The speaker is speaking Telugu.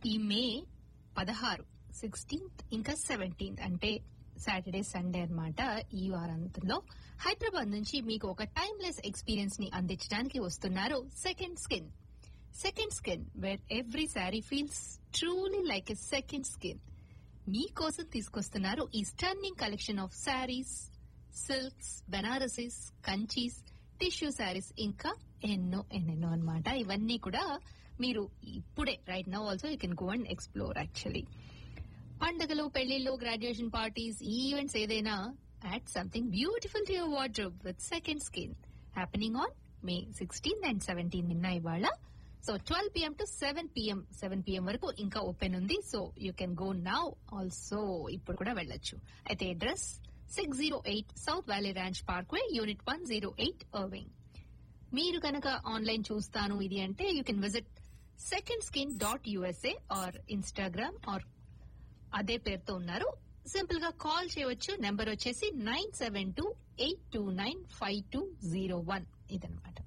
ఈ మే పదహారు సిక్స్టీన్త్ ఇంకా సెవెంటీన్త్ అంటే సాటర్డే సండే అన్నమాట ఈ వారాంతంలో హైదరాబాద్ నుంచి మీకు ఒక టైమ్లెస్ ఎక్స్పీరియన్స్ ని అందించడానికి వస్తున్నారు second skin second skin where every sari feels truly like a second skin మీకోసం తీసుకొస్తున్నారు ఈ stunning collection of saris silks Banarasis Kanchis tissue saris ఇంకా ఎన్నో ఎన్నెన్నో అన్నమాట ఇవన్నీ కూడా మీరు ఇప్పుడే right now also you can go and explore actually పండుగలు పెళ్లిళ్ళు గ్రాడ్యుయేషన్ పార్టీస్ ఈవెంట్స్ ఏదైనా add something beautiful to your wardrobe with second skin happening on May sixteen and seventeen నిన్న ఇవాళ so twelve PM to seven PM seven PM వరకు ఇంకా ఓపెన్ ఉంది so you can go now also ఇప్పుడు కూడా వెళ్ళొచ్చు అయితే address six zero eight south valley ranch parkway unit one zero eight Irving మీరు కనుక ఆన్లైన్ చూస్తాను ఇది అంటే you can visit second skin dot USA or Instagram or అదే పేరుతో ఉన్నారు సింపుల్ గా కాల్ చేయవచ్చు నెంబర్ వచ్చేసి nine seven two eight two nine five two zero one ఇదనమాట